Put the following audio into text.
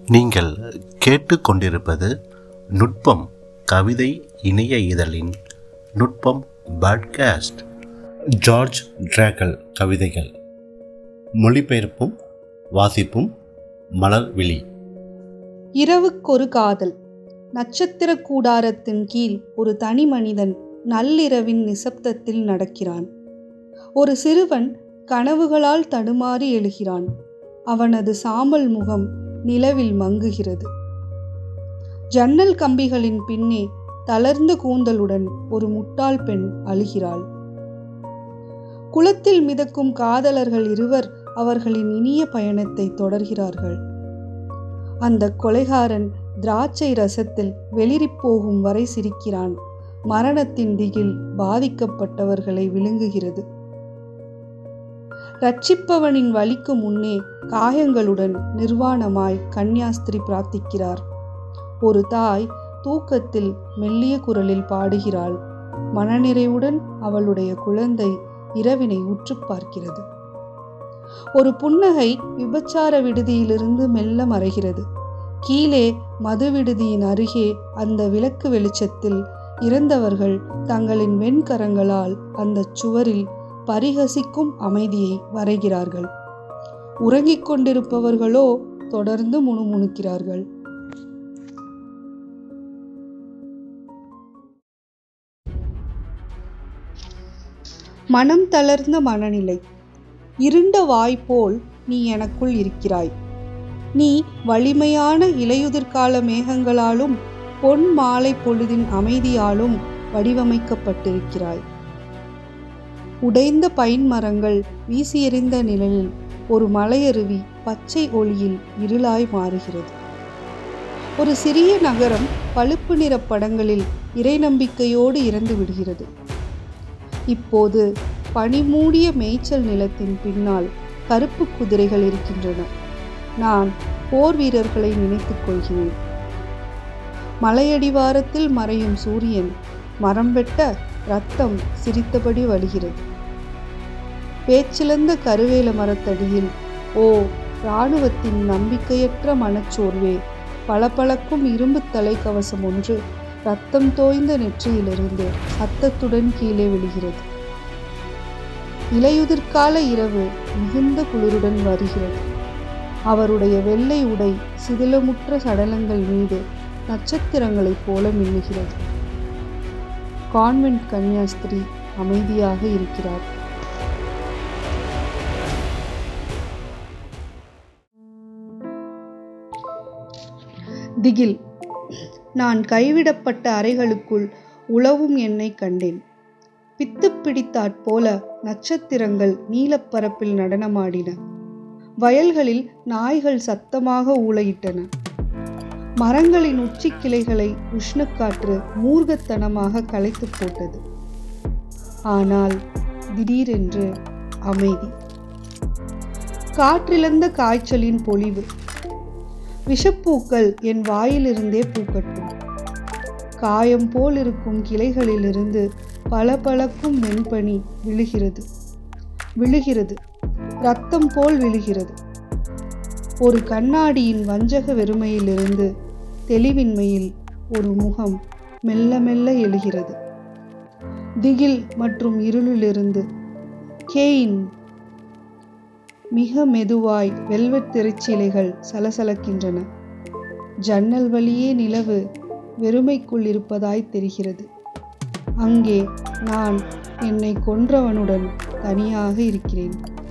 நீங்கள் கேட்டுக்கொண்டிருப்பது நுட்பம் கவிதை இணைய இதழின் நுட்பம் பாட்காஸ்ட் ஜார்ஜ் டிராகல் கவிதைகள் மொழிபெயர்ப்பும் வாசிப்பும் மலர்விழி இரவுக்கொரு காதல் நட்சத்திர கூடாரத்தின் கீழ் ஒரு தனி மனிதன் நள்ளிரவின் நிசப்தத்தில் நடக்கிறான் ஒரு சிறுவன் கனவுகளால் தடுமாறி எழுகிறான் அவனது சாம்பல் முகம் நிலவில் மங்குகிறது ஜன்னல் கம்பிகளின் பின்னே தளர்ந்த கூந்தலுடன் ஒரு முட்டாள் பெண் அழுகிறாள் குளத்தில் மிதக்கும் காதலர்கள் இருவர் அவர்களின் இனிய பயணத்தை தொடர்கிறார்கள் அந்த கொலைகாரன் திராட்சை ரசத்தில் வெளிரிப் போகும் வரை சிரிக்கிறான் மரணத்தின் திகில் பாதிக்கப்பட்டவர்களை விழுங்குகிறது ரட்சிப்பவனின் வழிக்கு முன்னே காயங்களுடன் நிர்வாணமாய் கன்னியாஸ்திரி பிரார்த்திக்கிறார் ஒரு தாய் தூக்கத்தில் மெல்லிய குரலில் பாடுகிறாள் மனநிறைவுடன் அவளுடைய குழந்தை இரவினை உற்று பார்க்கிறது ஒரு புன்னகை விபச்சார விடுதியிலிருந்து மெல்ல மறைகிறது கீழே மது விடுதியின் அருகே அந்த விளக்கு வெளிச்சத்தில் இறந்தவர்கள் தங்களின் வெண்கரங்களால் அந்த சுவரில் பரிகசிக்கும் அமைதியை வரைகிறார்கள் உறங்கிக் கொண்டிருப்பவர்களோ தொடர்ந்து முணுமுணுக்கிறார்கள் மனம் தளர்ந்த மனநிலை இருண்ட வாய் போல் நீ எனக்குள் இருக்கிறாய் நீ வலிமையான இலையுதிர்கால மேகங்களாலும் பொன் மாலை பொழுதின் அமைதியாலும் வடிவமைக்கப்பட்டிருக்கிறாய் உடைந்த பைன் மரங்கள் வீசி எறிந்த நிழலில் ஒரு மலையருவி பச்சை ஒளியில் இருளாய் மாறுகிறது ஒரு சிறிய நகரம் பழுப்பு நிற படங்களில் இறை நம்பிக்கையோடு இறந்து விடுகிறது இப்போது பனிமூடிய மேய்ச்சல் நிலத்தின் பின்னால் கருப்பு குதிரைகள் இருக்கின்றன நான் போர் வீரர்களை நினைத்துக் கொள்கிறேன் மலையடிவாரத்தில் மறையும் சூரியன் மரம் வெட்ட ரத்தம் சிரித்தபடி வழிகிறது பேச்சிழந்த கருவேல மரத்தடியில் ஓ இராணுவத்தின் நம்பிக்கையற்ற மனச்சோர்வே பளபளக்கும் இரும்பு தலைக்கவசம் ஒன்று ரத்தம் தோய்ந்த நெற்றியிலிருந்து சத்தத்துடன் கீழே விழுகிறது இலையுதிர்கால இரவு மிகுந்த குளிருடன் வருகிறது அவருடைய வெள்ளை உடை சிதிலமுற்ற சடலங்கள் மீது நட்சத்திரங்களைப் போல மின்னுகிறது கான்வென்ட் கன்னியாஸ்திரி அமைதியாக இருக்கிறார் திகில் நான் கைவிடப்பட்ட அறைகளுக்குள் உழவும் என்னை கண்டேன் பித்து பிடித்தாற் போல நட்சத்திரங்கள் நீலப்பரப்பில் நடனமாடின வயல்களில் நாய்கள் சத்தமாக ஊளையிட்டன மரங்களின் உச்சி கிளைகளை உஷ்ணக்காற்று மூர்க்கத்தனமாக களைத்து போட்டது ஆனால் திடீரென்று அமைதி காற்றிழந்த காய்ச்சலின் பொலிவு விஷப்பூக்கள் என் வாயிலிருந்தே பூக்கட்டும் காயம் போல் இருக்கும் கிளைகளிலிருந்து பல பழக்கும் வெண்பனி விழுகிறது விழுகிறது ரத்தம் போல் விழுகிறது ஒரு கண்ணாடியின் வஞ்சக வெறுமையிலிருந்து தெளிவின்மையில் ஒரு முகம் மெல்ல மெல்ல எழுகிறது திகில் மற்றும் இருளிலிருந்து கேயின் மிக மெதுவாய் வெல்வெட் திரைச்சீலைகள் சலசலக்கின்றன ஜன்னல் வழியே நிலவு வெறுமைக்குள் இருப்பதாய் தெரிகிறது அங்கே நான் என்னை கொன்றவனுடன் தனியாக இருக்கிறேன்